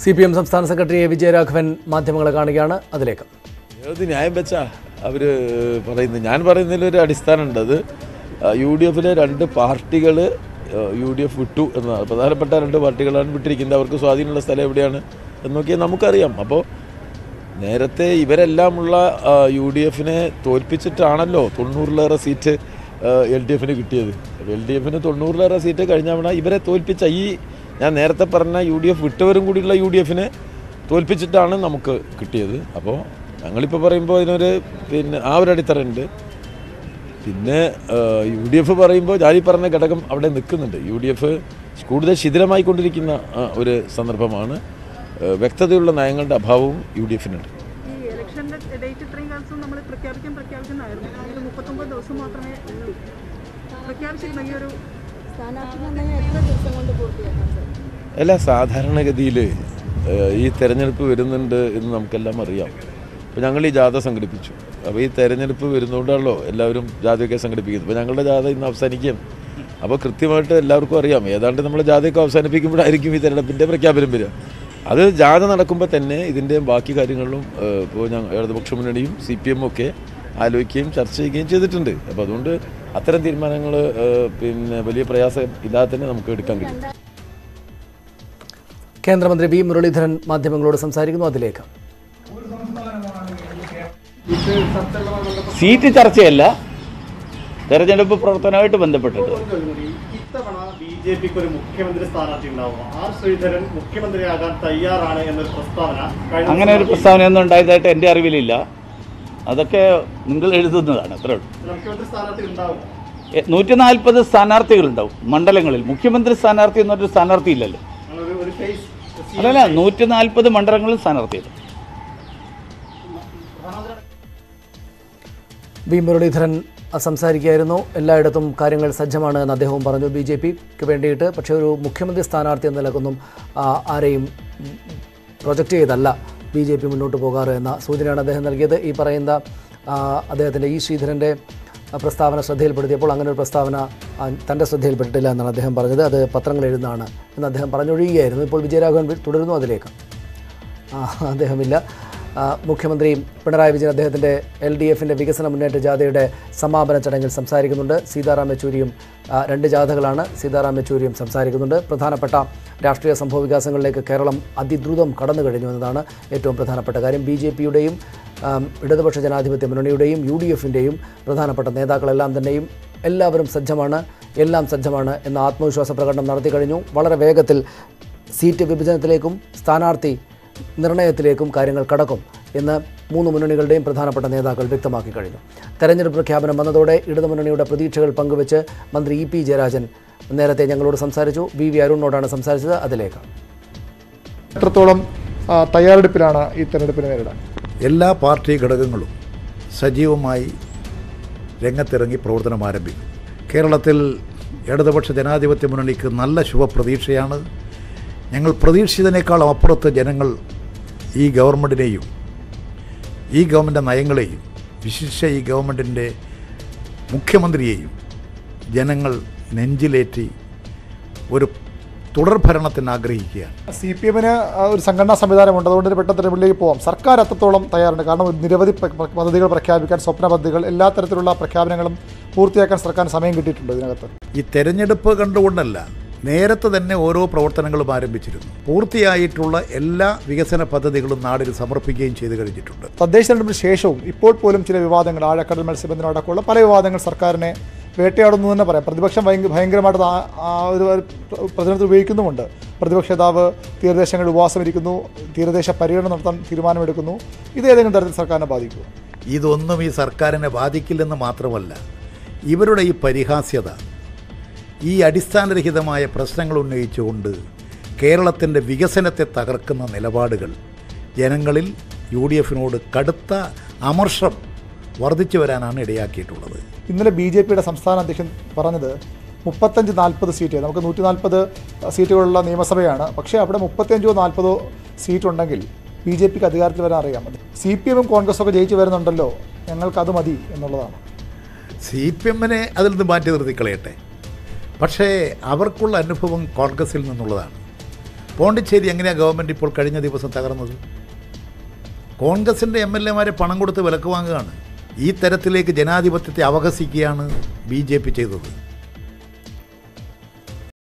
C P M സംസ്ഥാന secretary A Vijayaraghavan മാധ്യമങ്ങളെ കാണുകയാണ് അതിലേക്ക് ഏത് ന്യായം വെച്ചാ അവർ പറയുന്നത് ഞാൻ പറയുന്നതിലൊരു അടിസ്ഥാനമുണ്ട് അത് യു ഡി എഫിലെ രണ്ട് പാർട്ടികൾ യു ഡി എഫ് വിട്ടു എന്നതാണ് പ്രധാനപ്പെട്ട രണ്ട് പാർട്ടികളാണ് വിട്ടിരിക്കുന്നത് അവർക്ക് സ്വാധീനമുള്ള സ്ഥലം എവിടെയാണ് എന്നൊക്കെ നമുക്കറിയാം അപ്പോൾ നേരത്തെ ഇവരെല്ലാമുള്ള യു ഡി എഫിനെ തോൽപ്പിച്ചിട്ടാണല്ലോ തൊണ്ണൂറിലേറെ സീറ്റ് എൽ ഡി എഫിന് കിട്ടിയത് എൽ ഡി എഫിന് തൊണ്ണൂറിലേറെ സീറ്റ് കഴിഞ്ഞ തവണ ഇവരെ തോൽപ്പിച്ച ഈ ഞാൻ നേരത്തെ പറഞ്ഞ യു ഡി എഫ് വിട്ടവരും കൂടിയുള്ള യു ഡി എഫിനെ തോൽപ്പിച്ചിട്ടാണ് നമുക്ക് കിട്ടിയത് അപ്പോൾ ഞങ്ങളിപ്പോൾ പറയുമ്പോൾ അതിനൊരു പിന്നെ ആ ഒരു അടിത്തറയുണ്ട് പിന്നെ യു ഡി എഫ് പറയുമ്പോൾ ഞാൻ ഈ പറഞ്ഞ ഘടകം അവിടെ നിൽക്കുന്നുണ്ട് യു ഡി എഫ് കൂടുതൽ ശിഥിലമായിക്കൊണ്ടിരിക്കുന്ന ആ, ഒരു സന്ദർഭമാണ് ആ, വ്യക്തതയുള്ള നയങ്ങളുടെ അഭാവവും യു ഡി എഫിനുണ്ട് ഈ ഇലക്ഷന്റെ ഡേറ്റ് ഇത്രയും കാലത്തും നമ്മൾ പ്രഖ്യാപിക്കാൻ പ്രഖ്യാപിക്കുന്നതായിരുന്നു ഇത് മുപ്പത്തൊമ്പത് ദിവസം മാത്രമേ ഉള്ളൂ പ്രഖ്യാപിച്ചിരുന്ന ഈ ഒരു സ്ഥാനാർത്ഥി നിർണ്ണയം എത്ര ദിവസം കൊണ്ട് പൂർത്തിയാക്കാം സർ അല്ല സാധാരണഗതിയിൽ ഈ തെരഞ്ഞെടുപ്പ് വരുന്നുണ്ട് എന്ന് നമുക്കെല്ലാം അറിയാം ഇപ്പോൾ ഞങ്ങൾ ഈ ജാഥ സംഘടിപ്പിച്ചു അപ്പോൾ ഈ തെരഞ്ഞെടുപ്പ് വരുന്നതുകൊണ്ടാണല്ലോ എല്ലാവരും ജാഥയൊക്കെ സംഘടിപ്പിക്കുന്നത് ഇപ്പോൾ ഞങ്ങളുടെ ജാഥ ഇന്ന് അവസാനിക്കുകയാണ് അപ്പോൾ കൃത്യമായിട്ട് എല്ലാവർക്കും അറിയാം ഏതാണ്ട് നമ്മൾ ജാഥയൊക്കെ അവസാനിപ്പിക്കുമ്പോഴായിരിക്കും ഈ തെരഞ്ഞെടുപ്പിൻ്റെ പ്രഖ്യാപനം വരിക അത് ജാഥ നടക്കുമ്പോൾ തന്നെ ഇതിൻ്റെ ബാക്കി കാര്യങ്ങളിലും ഏഹ്, ഇപ്പോൾ ഞങ്ങൾ ഇടതുപക്ഷ മുന്നണിയും സി പി എമ്മും ഒക്കെ ആലോചിക്കുകയും ചർച്ച ചെയ്യുകയും ചെയ്തിട്ടുണ്ട് അപ്പോൾ അതുകൊണ്ട് അത്തരം തീരുമാനങ്ങൾ പിന്നെ വലിയ പ്രയാസം ഇല്ലാതെ തന്നെ നമുക്ക് എടുക്കാൻ കഴിയും കേന്ദ്രമന്ത്രി വി മുരളീധരൻ മാധ്യമങ്ങളോട് സംസാരിക്കുന്നു അതിലേക്ക് സീറ്റ് ചർച്ചയല്ല തെരഞ്ഞെടുപ്പ് പ്രവർത്തനമായിട്ട് ബന്ധപ്പെട്ടിട്ട് ഇത്തവണ ബി ജെ പിക്ക് ഒരു മുഖ്യമന്ത്രി സ്ഥാനാർത്ഥി ഉണ്ടാവുക ആർ ശ്രീധരൻ മുഖ്യമന്ത്രിയാകാൻ തയ്യാറാണ് എന്നൊരു പ്രസ്താവന കഴിഞ്ഞ അങ്ങനെ ഒരു ദിവസം പ്രസ്താവനയൊന്നും ഉണ്ടായതായിട്ട് എൻ്റെ അറിവിലില്ല അതൊക്കെ നിങ്ങൾ എഴുതുന്നതാണ് അത്രേ ഉള്ളൂ മുഖ്യമന്ത്രി സ്ഥാനാർത്ഥി ഉണ്ടാവും നൂറ്റി നാൽപ്പത് സ്ഥാനാർത്ഥികളുണ്ടാവും മണ്ഡലങ്ങളിൽ മുഖ്യമന്ത്രി സ്ഥാനാർത്ഥി എന്നൊരു സ്ഥാനാർത്ഥി ഇല്ലല്ലോ ഒരു ഒരു ഫേസ് അല്ലല്ല നൂറ്റി നാൽപ്പത് മണ്ഡലങ്ങളിൽ സ്ഥാനാർത്ഥിയുണ്ട് വി മുരളീധരൻ സംസാരിക്കുകയായിരുന്നു എല്ലായിടത്തും കാര്യങ്ങൾ സജ്ജമാണ് എന്ന് അദ്ദേഹവും പറഞ്ഞു ബി ജെ പിക്ക് വേണ്ടിയിട്ട് പക്ഷേ ഒരു മുഖ്യമന്ത്രി സ്ഥാനാർത്ഥി എന്ന നിലക്കൊന്നും ആ, ആരെയും ഉം, പ്രൊജക്റ്റ് ചെയ്തല്ല ബി ജെ പി മുന്നോട്ട് പോകാറ് എന്ന സൂചനയാണ് അദ്ദേഹം നൽകിയത് ഈ പറയുന്ന ആ, അദ്ദേഹത്തിൻ്റെ ഈ ശ്രീധരൻ്റെ ആ, പ്രസ്താവന ശ്രദ്ധയിൽപ്പെടുത്തിയപ്പോൾ അങ്ങനെ ഒരു പ്രസ്താവന ആ, തൻ്റെ ശ്രദ്ധയിൽപ്പെട്ടിട്ടില്ല എന്നാണ് അദ്ദേഹം പറഞ്ഞത് അത് പത്രങ്ങൾ എഴുതുന്നതാണ് എന്ന് അദ്ദേഹം പറഞ്ഞൊഴിയുകയായിരുന്നു ഇപ്പോൾ വിജയരാഘവൻ തുടരുന്നു അതിലേക്ക് ആ, അദ്ദേഹമില്ല ആ, മുഖ്യമന്ത്രി പിണറായി വിജയൻ അദ്ദേഹത്തിൻ്റെ എൽ ഡി എഫിൻ്റെ വികസന മുന്നേറ്റ ജാഥയുടെ സമാപന ചടങ്ങിൽ സംസാരിക്കുന്നുണ്ട് സീതാറാം യെച്ചൂരിയും ആ, രണ്ട് ജാഥകളാണ് സീതാറാം യെച്ചൂരിയും സംസാരിക്കുന്നുണ്ട് പ്രധാനപ്പെട്ട രാഷ്ട്രീയ സംഭവ വികാസങ്ങളിലേക്ക് കേരളം അതിദ്രുതം കടന്നു കഴിഞ്ഞു എന്നതാണ് ഏറ്റവും പ്രധാനപ്പെട്ട കാര്യം ബി ജെ പിയുടെയും ഇടതുപക്ഷ ജനാധിപത്യ മുന്നണിയുടെയും യു ഡി എഫിൻ്റെയും പ്രധാനപ്പെട്ട നേതാക്കളെല്ലാം തന്നെയും എല്ലാവരും സജ്ജമാണ് എല്ലാം സജ്ജമാണ് എന്ന ആത്മവിശ്വാസ പ്രകടനം നടത്തി കഴിഞ്ഞു വളരെ വേഗത്തിൽ സീറ്റ് വിഭജനത്തിലേക്കും സ്ഥാനാർത്ഥി നിർണയത്തിലേക്കും കാര്യങ്ങൾ കടക്കും എന്ന് മൂന്ന് മുന്നണികളുടെയും പ്രധാനപ്പെട്ട നേതാക്കൾ വ്യക്തമാക്കി കഴിഞ്ഞു തെരഞ്ഞെടുപ്പ് പ്രഖ്യാപനം വന്നതോടെ ഇടതുമുന്നണിയുടെ പ്രതീക്ഷകൾ പങ്കുവച്ച് മന്ത്രി ഇ പി ജയരാജൻ നേരത്തെ ഞങ്ങളോട് സംസാരിച്ചു വി വി അരുണിനോടാണ് സംസാരിച്ചത് അതിലേക്ക് എത്രത്തോളം ആ, തയ്യാറെടുപ്പിലാണ് ഈ തെരഞ്ഞെടുപ്പിനെ നേരിടാൻ എല്ലാ പാർട്ടി ഘടകങ്ങളും സജീവമായി രംഗത്തിറങ്ങി പ്രവർത്തനം ആരംഭിക്കും കേരളത്തിൽ ഇടതുപക്ഷ ജനാധിപത്യ മുന്നണിക്ക് നല്ല ശുഭപ്രതീക്ഷയാണ് ഞങ്ങൾ പ്രതീക്ഷിച്ചതിനേക്കാളും അപ്പുറത്ത് ജനങ്ങൾ ഈ ഗവൺമെൻറ്റിനെയും ഈ ഗവൺമെൻറ് നയങ്ങളെയും വിശിഷ്ട ഈ ഗവൺമെൻറ്റിൻ്റെ മുഖ്യമന്ത്രിയെയും ജനങ്ങൾ നെഞ്ചിലേറ്റി ഒരു തുടർഭരണത്തിന് ആഗ്രഹിക്കുകയാണ് സി പി എമ്മിന് ഒരു സംഘടനാ സംവിധാനമുണ്ട് അതുകൊണ്ട് തന്നെ പെട്ടെന്ന് തെരഞ്ഞെടുപ്പിലേക്ക് പോവാം സർക്കാർ അത്രത്തോളം തയ്യാറുണ്ട് കാരണം നിരവധി പ്ര- പ്ര- പദ്ധതികൾ പ്രഖ്യാപിക്കാൻ സ്വപ്ന പദ്ധതികൾ എല്ലാ തരത്തിലുള്ള പ്രഖ്യാപനങ്ങളും പൂർത്തിയാക്കാൻ സർക്കാരിന് സമയം കിട്ടിയിട്ടുണ്ട് ഇതിനകത്ത് ഈ തെരഞ്ഞെടുപ്പ് കണ്ടുകൊണ്ടല്ല നേരത്തെ തന്നെ ഓരോ പ്രവർത്തനങ്ങളും ആരംഭിച്ചിരുന്നു പൂർത്തിയായിട്ടുള്ള എല്ലാ വികസന പദ്ധതികളും നാടിന് സമർപ്പിക്കുകയും ചെയ്തു കഴിഞ്ഞിട്ടുണ്ട് തദ്ദേശ തെരഞ്ഞെടുപ്പിന് ശേഷവും ഇപ്പോൾ പോലും ചില വിവാദങ്ങൾ ആഴക്കടൽ മത്സ്യബന്ധനം അടക്കമുള്ള പല വിവാദങ്ങൾ സർക്കാരിനെ വേട്ടയാടുന്നു എന്ന് തന്നെ പറയാം പ്രതിപക്ഷം ഭയങ്കര ഭയങ്കരമായിട്ട് ആ- ആ ഒരു ഒരു പ്രചരണത്തിൽ ഉപയോഗിക്കുന്നുമുണ്ട് പ്രതിപക്ഷ നേതാവ് തീരദേശങ്ങളിൽ ഉപവാസം ഇരിക്കുന്നു തീരദേശ പര്യടനം നടത്താൻ തീരുമാനമെടുക്കുന്നു ഇത് ഏതെങ്കിലും തരത്തിൽ സർക്കാരിനെ ബാധിക്കുമോ ഇതൊന്നും ഈ സർക്കാരിനെ ബാധിക്കില്ലെന്ന് മാത്രമല്ല ഇവരുടെ ഈ പരിഹാസ്യത ഈ അടിസ്ഥാനരഹിതമായ പ്രശ്നങ്ങൾ ഉന്നയിച്ചുകൊണ്ട് കേരളത്തിൻ്റെ വികസനത്തെ തകർക്കുന്ന നിലപാടുകൾ ജനങ്ങളിൽ യു ഡി എഫിനോട് കടുത്ത അമർഷം വർദ്ധിച്ചു വരാനാണ് ഇടയാക്കിയിട്ടുള്ളത് ഇന്നലെ ബി ജെ പിയുടെ സംസ്ഥാന അധ്യക്ഷൻ പറഞ്ഞത് മുപ്പത്തഞ്ച് നാൽപ്പത് സീറ്റ് നമുക്ക് നൂറ്റി നാൽപ്പത് സീറ്റുകളുള്ള നിയമസഭയാണ് പക്ഷേ അവിടെ മുപ്പത്തഞ്ചോ നാൽപ്പതോ സീറ്റ് ഉണ്ടെങ്കിൽ ബി ജെ പിക്ക് അധികാരത്തിൽ വരാൻ അറിയാം സി പി എമ്മും കോൺഗ്രസും ഒക്കെ ജയിച്ചു വരുന്നുണ്ടല്ലോ ഞങ്ങൾക്ക് അത് മതി എന്നുള്ളതാണ് സി പി എമ്മിനെ അതിൽ നിന്ന് മാറ്റി നിർത്തി കളയട്ടെ പക്ഷേ അവർക്കുള്ള അനുഭവം കോൺഗ്രസിൽ നിന്നുള്ളതാണ് പോണ്ടിച്ചേരി എങ്ങനെയാണ് ഗവൺമെൻറ് ഇപ്പോൾ കഴിഞ്ഞ ദിവസം തകർന്നത് കോൺഗ്രസിൻ്റെ എം എൽ എമാരെ പണം കൊടുത്ത് വിലക്ക് വാങ്ങുകയാണ് ഈ തരത്തിലേക്ക് ജനാധിപത്യത്തെ അവഹസിക്കുകയാണ് ബി ജെ പി ചെയ്തത്